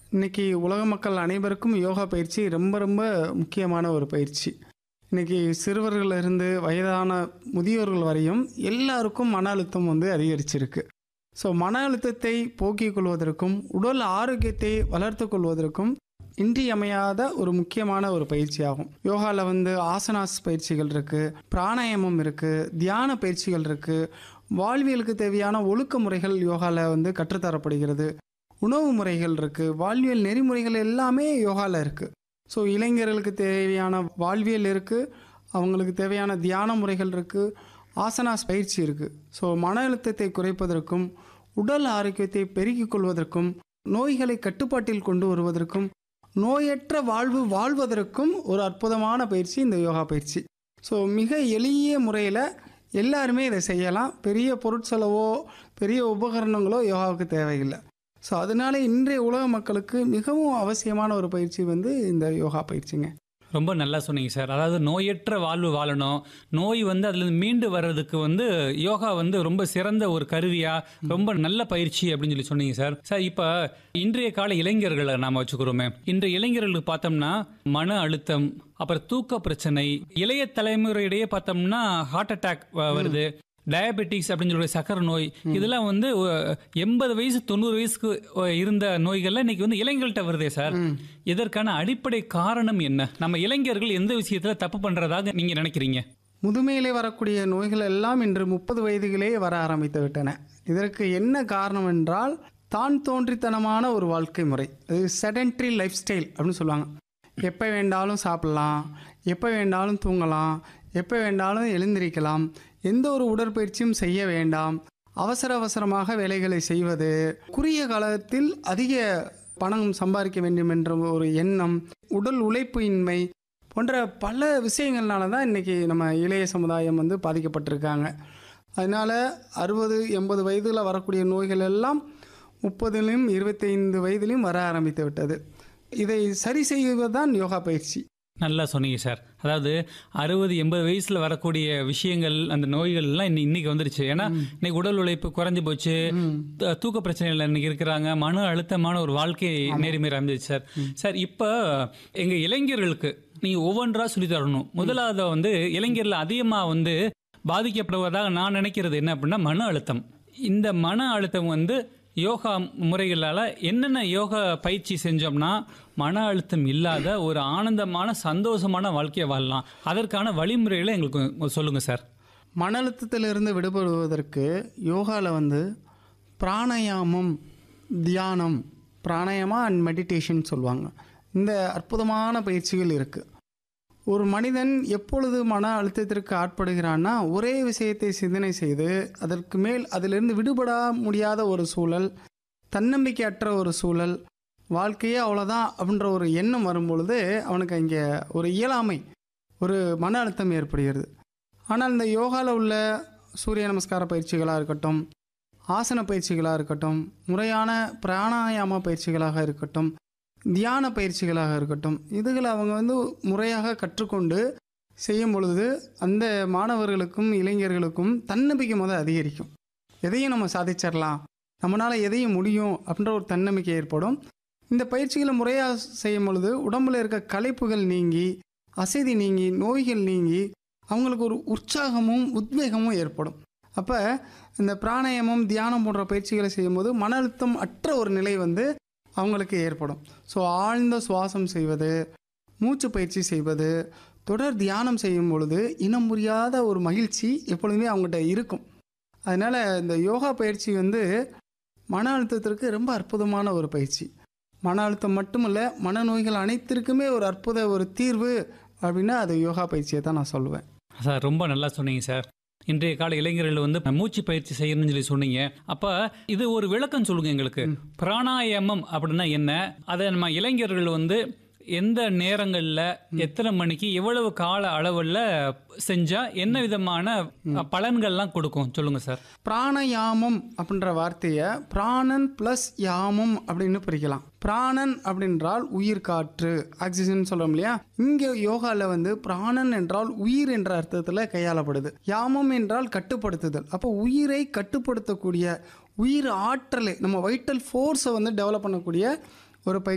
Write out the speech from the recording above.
இன்னைக்கு உலக மக்கள் அனைவருக்கும் யோகா பயிற்சி ரொம்ப ரொம்ப முக்கியமான ஒரு பயிற்சி இன்னைக்கு சிறுவர்கள் இருந்து வயதான முதியோர்கள் வரையும் எல்லாருக்கும் மன அழுத்தம் வந்து அதிகரிச்சிருக்கு ஸோ மன அழுத்தத்தை போக்கிக் கொள்வதற்கும் உடல் ஆரோக்கியத்தை வளர்த்து கொள்வதற்கும் இன்றியமையாத ஒரு முக்கியமான ஒரு பயிற்சி ஆகும் யோகாவில் வந்து ஆசனாஸ் பயிற்சிகள் இருக்குது பிராணாயாமம் இருக்குது தியான பயிற்சிகள் இருக்குது வாழ்வியலுக்கு தேவையான ஒழுக்க முறைகள் யோகாவில் வந்து கற்றுத்தரப்படுகிறது உணவு முறைகள் இருக்குது வாழ்வியல் நெறிமுறைகள் எல்லாமே யோகாவில் இருக்குது ஸோ இளைஞர்களுக்கு தேவையான வாழ்வியல் இருக்குது அவங்களுக்கு தேவையான தியான முறைகள் இருக்குது ஆசனாஸ் பயிற்சி இருக்குது ஸோ மன அழுத்தத்தை குறைப்பதற்கும் உடல் ஆரோக்கியத்தை பெருக்கிக் கொள்வதற்கும் நோய்களை கட்டுப்பாட்டில் கொண்டு வருவதற்கும் நோயற்ற வாழ்வு வாழ்வதற்கும் ஒரு அற்புதமான பயிற்சி இந்த யோகா பயிற்சி ஸோ மிக எளிய முறையில் எல்லாருமே இதை செய்யலாம் பெரிய பொருட்செலவோ பெரிய உபகரணங்களோ யோகாவுக்கு தேவையில்லை ஸோ அதனால இன்றைய உலக மக்களுக்கு மிகவும் அவசியமான ஒரு பயிற்சி வந்து இந்த யோகா பயிற்சிங்க ரொம்ப நல்லா சொன்னீங்க சார் அதாவது நோயற்ற வாழ்வு வாழணும் நோய் வந்து அதுலேருந்து மீண்டு வர்றதுக்கு வந்து யோகா வந்து ரொம்ப சிறந்த ஒரு கருவியா ரொம்ப நல்ல பயிற்சி அப்படின்னு சொல்லி சொன்னீங்க சார் சார் இப்போ இன்றைய கால இளைஞர்களை நாம வச்சுக்கிறோமே இன்றைய இளைஞர்களுக்கு பார்த்தோம்னா மன அழுத்தம் அப்புறம் தூக்க பிரச்சனை இளைய தலைமுறையிடையே பார்த்தோம்னா ஹார்ட் அட்டாக் வருது டயபெட்டிக்ஸ் அப்படின்னு சொல்லி சக்கரை நோய் இதெல்லாம் வந்து எண்பது வயசு தொண்ணூறு வயசுக்கு அஹ், இருந்த நோய்கள்லாம் இன்னைக்கு வந்து இளைஞர்கள்ட்ட வருதே சார் இதற்கான அடிப்படை காரணம் என்ன நம்ம இளைஞர்கள் எந்த விஷயத்துல தப்பு பண்றதாக நீங்க நினைக்கிறீங்க முதுமையிலே வரக்கூடிய நோய்கள் எல்லாம் இன்று முப்பது வயதுகளே வர ஆரம்பித்து விட்டன இதற்கு என்ன காரணம் என்றால் தான் தோன்றித்தனமான ஒரு வாழ்க்கை முறை அது செடன்ட்ரி லைஃப் ஸ்டைல் அப்படின்னு சொல்லுவாங்க எப்போ வேண்டாலும் சாப்பிடலாம் எப்போ வேண்டாலும் தூங்கலாம் எப்போ வேண்டாலும் எழுந்திருக்கலாம் எந்த ஒரு உடற்பயிற்சியும் செய்ய வேண்டாம் அவசர அவசரமாக வேலைகளை செய்வது குறுகிய காலத்தில் அதிக பணம் சம்பாதிக்க வேண்டும் என்ற ஒரு எண்ணம் உடல் உழைப்பு இன்மை போன்ற பல விஷயங்கள்னால தான் இன்றைக்கி நம்ம இளைய சமுதாயம் வந்து பாதிக்கப்பட்டிருக்காங்க அதனால் அறுபது எண்பது வயதில் வரக்கூடிய நோய்கள் எல்லாம் முப்பதுலேயும் இருபத்தைந்து வயதிலையும் வர ஆரம்பித்து விட்டது இதை சரி செய்வதுதான் யோகா பயிற்சி நல்லா சொன்னீங்க சார் அதாவது அறுபது எண்பது வயசுல வரக்கூடிய விஷயங்கள் அந்த நோய்கள் எல்லாம் இன்னி- இன்னைக்கு வந்துருச்சு ஏன்னா இன்னைக்கு உடல் உழைப்பு குறைஞ்சு போச்சு த- தூக்க பிரச்சனைகள் இன்னைக்கு இருக்கிறாங்க மன அழுத்தமான ஒரு வாழ்க்கை நேர்மையை அமைஞ்சிச்சு சார் சார் இப்போ எங்க இளைஞர்களுக்கு நீங்க ஒவ்வொன்றா சொல்லி தரணும் முதலாவது வந்து இளைஞர்ல அதிகமா வந்து பாதிக்கப்படுவதாக நான் நினைக்கிறது என்ன அப்படின்னா மன அழுத்தம் இந்த மன அழுத்தம் வந்து யோகா முறைகளால் என்னென்ன யோகா பயிற்சி செஞ்சோம்னா மன அழுத்தம் இல்லாத ஒரு ஆனந்தமான சந்தோஷமான வாழ்க்கையை வாழலாம் அதற்கான வழிமுறைகளை எங்களுக்கு சொல்லுங்கள் சார் மன அழுத்தத்திலிருந்து விடுபடுவதற்கு யோகாவில் வந்து பிராணாயாமம் தியானம் பிராணாயாமா அண்ட் மெடிடேஷன் சொல்லுவாங்க இந்த அற்புதமான பயிற்சிகள் இருக்குது ஒரு மனிதன் எப்பொழுது மன அழுத்தத்திற்கு ஆட்படுகிறான்னா ஒரே விஷயத்தை சிந்தனை செய்து அதற்கு மேல் அதிலிருந்து விடுபட முடியாத ஒரு சூழல் தன்னம்பிக்கையற்ற ஒரு சூழல் வாழ்க்கையே அவ்வளோதான் அப்படின்ற ஒரு எண்ணம் வரும்பொழுது அவனுக்கு அங்கே ஒரு இயலாமை ஒரு மன அழுத்தம் ஏற்படுகிறது ஆனால் இந்த யோகாவில் உள்ள சூரிய நமஸ்கார பயிற்சிகளாக இருக்கட்டும் ஆசன பயிற்சிகளாக இருக்கட்டும் முறையான பிராணாயாம பயிற்சிகளாக இருக்கட்டும் தியான பயிற்சிகளாக இருக்கட்டும் இதுகளை அவங்க வந்து முறையாக கற்றுக்கொண்டு செய்யும் பொழுது அந்த மாணவர்களுக்கும் இளைஞர்களுக்கும் தன்னம்பிக்கை முதல் அதிகரிக்கும் எதையும் நம்ம சாதிச்சிடலாம் நம்மளால் எதையும் முடியும் அப்படின்ற ஒரு தன்னம்பிக்கை ஏற்படும் இந்த பயிற்சிகளை முறையாக செய்யும் பொழுது உடம்புல இருக்க களைப்புகள் நீங்கி அசதி நீங்கி நோய்கள் நீங்கி அவங்களுக்கு ஒரு உற்சாகமும் உத்வேகமும் ஏற்படும் அப்போ இந்த பிராணாயாமம் தியானம் போன்ற பயிற்சிகளை செய்யும்போது மன அழுத்தம் அற்ற ஒரு நிலை வந்து அவங்களுக்கு ஏற்படும் ஸோ ஆழ்ந்த சுவாசம் செய்வது மூச்சு பயிற்சி செய்வது தொடர் தியானம் செய்யும் பொழுது இனம் புரியாத ஒரு மகிழ்ச்சி எப்பொழுதுமே அவங்ககிட்ட இருக்கும் அதனால் இந்த யோகா பயிற்சி வந்து மன அழுத்தத்திற்கு ரொம்ப அற்புதமான ஒரு பயிற்சி மன அழுத்தம் மட்டுமல்ல மனநோய்கள் அனைத்திற்குமே ஒரு அற்புத ஒரு தீர்வு அப்படின்னா அது யோகா பயிற்சியை தான் நான் சொல்லுவேன் சார் ரொம்ப நல்லா சொன்னீங்க சார் இன்றைய கால இளைஞர்கள் வந்து மூச்சு பயிற்சி செய்யணும்னு சொல்லி சொன்னீங்க அப்ப இது ஒரு விளக்கம் சொல்லுங்க எங்களுக்கு பிராணாயாமம் அப்படின்னா என்ன அதை நம்ம இளைஞர்கள் வந்து எந்த நேரங்கள்ல எத்தனை மணிக்கு எவ்வளவு கால அளவுல செஞ்சா என்ன விதமான பலன்கள்லாம் கொடுக்கும் சொல்லுங்க சார் பிராணயாமம் அப்படின்ற வார்த்தையை பிராணன் ப்ளஸ் யாமம் அப்படின்னு பிரிக்கலாம் பிராணன் அப்படின்றால் உயிர் காற்று ஆக்சிஜன் சொல்றோம் இல்லையா இங்கே யோகாவில் வந்து பிராணன் என்றால் உயிர் என்ற அர்த்தத்தில் கையாளப்படுது யாமம் என்றால் கட்டுப்படுத்துதல் அப்போ உயிரை கட்டுப்படுத்தக்கூடிய உயிர் ஆற்றலை நம்ம வைட்டல் ஃபோர்ஸை வந்து டெவலப் பண்ணக்கூடிய ஒரு பயிற்சி